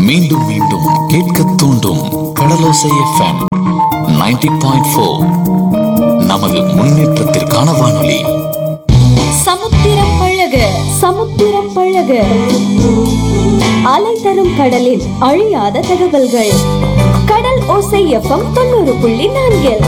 மீண்டும் மீண்டும் கேட்க தூண்டும் கடலோசை எஃப்எம் 90.4 பாயிண்ட் ஃபோர் நமது முன்னேற்றத்திற்கான வானொலி சமுத்திரம் பழக சமுத்திரம் பழக அலை தரும் கடலில் அழியாத தகவல்கள் கடல் ஓசை எஃப்எம் தொண்ணூறு புள்ளி நான்கில்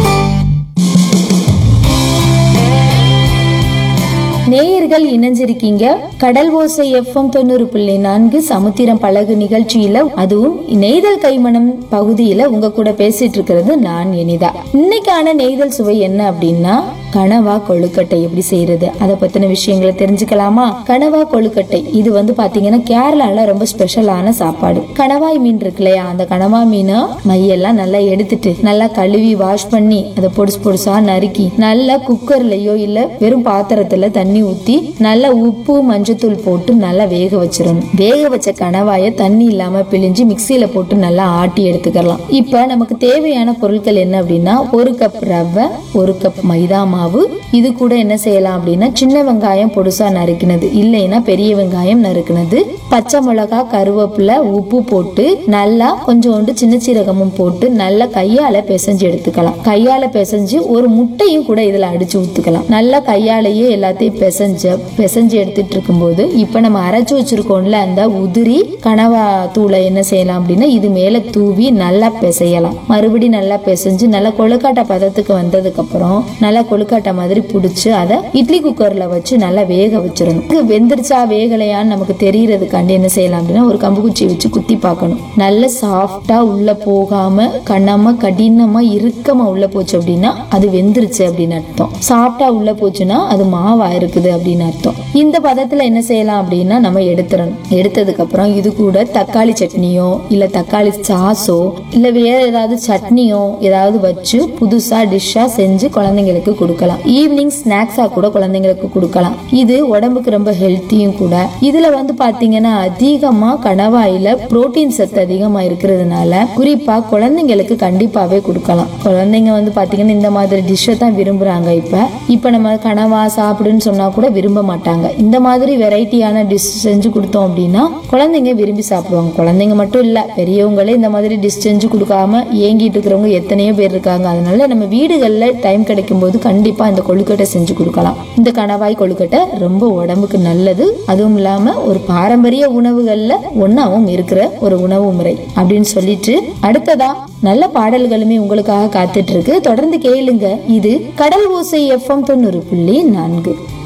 நேயர்கள் இணைஞ்சிருக்கீங்க கடல் ஓசை எஃப்எம் தொண்ணூறு புள்ளி நான்கு சமுத்திரம் பழகு நிகழ்ச்சியில அதுவும் நெய்தல் கைமணம் பகுதியில உங்க கூட பேசிட்டு இருக்கிறது நான் இனிதா இன்னைக்கான நெய்தல் சுவை என்ன அப்படின்னா கனவா கொழுக்கட்டை எப்படி செய்யறது அதை பத்தின விஷயங்களை தெரிஞ்சுக்கலாமா கனவா கொழுக்கட்டை இது வந்து பாத்தீங்கன்னா கேரளால ரொம்ப ஸ்பெஷலான சாப்பாடு கணவாய் மீன் இருக்கு இல்லையா அந்த கனவா மீனை மையெல்லாம் நல்லா எடுத்துட்டு நல்லா கழுவி வாஷ் பண்ணி அதை பொடுசு பொடுசா நறுக்கி நல்லா குக்கர்லயோ இல்ல வெறும் பாத்திரத்துல தண்ணி ஊத்தி நல்லா உப்பு மஞ்சத்தூள் போட்டு நல்லா வேக வச்சிடணும் வேக வச்ச கணவாய தண்ணி இல்லாம பிழிஞ்சு மிக்சியில போட்டு நல்லா ஆட்டி எடுத்துக்கலாம் இப்ப நமக்கு தேவையான பொருட்கள் என்ன அப்படின்னா ஒரு கப் ரவை ஒரு கப் மைதா மாவு இது கூட என்ன செய்யலாம் அப்படின்னா சின்ன வெங்காயம் பொடுசா நறுக்கினது இல்லைன்னா பெரிய வெங்காயம் நறுக்கினது பச்சை மிளகா கருவேப்பிலை உப்பு போட்டு நல்லா கொஞ்சோண்டு சின்ன சீரகமும் போட்டு நல்லா கையால பிசைஞ்சு எடுத்துக்கலாம் கையால பிசைஞ்சு ஒரு முட்டையும் கூட இதுல அடிச்சு ஊத்துக்கலாம் நல்லா கையாலேயே எல்லாத்தையும் பிசைஞ்ச பிசைஞ்சு எடுத்துட்டு இருக்கும்போது இப்ப நம்ம அரைச்சு வச்சிருக்கோம்ல அந்த உதிரி கனவா தூளை என்ன செய்யலாம் அப்படின்னா இது மேல தூவி நல்லா பிசையலாம் மறுபடி நல்லா பிசைஞ்சு நல்லா கொழுக்காட்டை பதத்துக்கு வந்ததுக்கு அப்புறம் நல்லா கொழுக்காட்டை மாதிரி புடிச்சு அதை இட்லி குக்கர்ல வச்சு நல்லா வேக வச்சிடணும் இது வெந்துருச்சா வேகலையான்னு நமக்கு தெரியறதுக்காண்டி என்ன செய்யலாம் அப்படின்னா ஒரு கம்பு குச்சி வச்சு குத்தி பார்க்கணும் நல்ல சாஃப்டா உள்ள போகாம கண்ணாம கடினமா இறுக்கமா உள்ள போச்சு அப்படின்னா அது வெந்துருச்சு அப்படின்னு அர்த்தம் சாஃப்டா உள்ள போச்சுன்னா அது மாவா இருக்குது அப்படின்னு அர்த்தம் இந்த பதத்துல என்ன செய்யலாம் அப்படின்னா நம்ம எடுத்துடணும் எடுத்ததுக்கு அப்புறம் இது கூட தக்காளி சட்னியோ இல்ல தக்காளி சாஸோ இல்ல வேற ஏதாவது சட்னியோ ஏதாவது வச்சு புதுசா டிஷ்ஷா செஞ்சு குழந்தைங்களுக்கு கொடுக்கலாம் ஈவினிங் ஸ்நாக்ஸா கூட குழந்தைங்களுக்கு கொடுக்கலாம் இது உடம்புக்கு ரொம்ப ஹெல்த்தியும் கூட இதுல வந்து பாத்தீங்கன்னா அதிகமா கணவாயில புரோட்டீன் சத்து அதிகமா இருக்கிறதுனால குறிப்பா குழந்தைங்களுக்கு கண்டிப்பாவே கொடுக்கலாம் குழந்தைங்க வந்து பாத்தீங்கன்னா இந்த மாதிரி டிஷ்ஷை தான் விரும்புறாங்க இப்ப இப்ப நம்ம கனவா சாப்பிடுன்னு சொன்னா கூட விரும்ப மாட்டாங்க இந்த மாதிரி வெரைட்டியான டிஷ் செஞ்சு கொடுத்தோம் அப்படின்னா குழந்தைங்க விரும்பி சாப்பிடுவாங்க குழந்தைங்க மட்டும் இல்ல பெரியவங்களே இந்த மாதிரி டிஷ் செஞ்சு கொடுக்காம ஏங்கிட்டு இருக்கிறவங்க எத்தனையோ பேர் இருக்காங்க அதனால நம்ம வீடுகள்ல டைம் கிடைக்கும் போது கண்டிப்பா இந்த கொழுக்கட்டை செஞ்சு கொடுக்கலாம் இந்த கணவாய் கொழுக்கட்டை ரொம்ப உடம்புக்கு நல்லது அதுவும் இல்லாம ஒரு பாரம்பரிய உணவுகள்ல ஒன்னாவும் இருக்கிற ஒரு உணவு முறை அப்படின்னு சொல்லிட்டு அடுத்ததா நல்ல பாடல்களுமே உங்களுக்காக காத்துட்டு இருக்கு தொடர்ந்து கேளுங்க இது கடல் ஓசை எஃப்எம் தொண்ணூறு புள்ளி நான்கு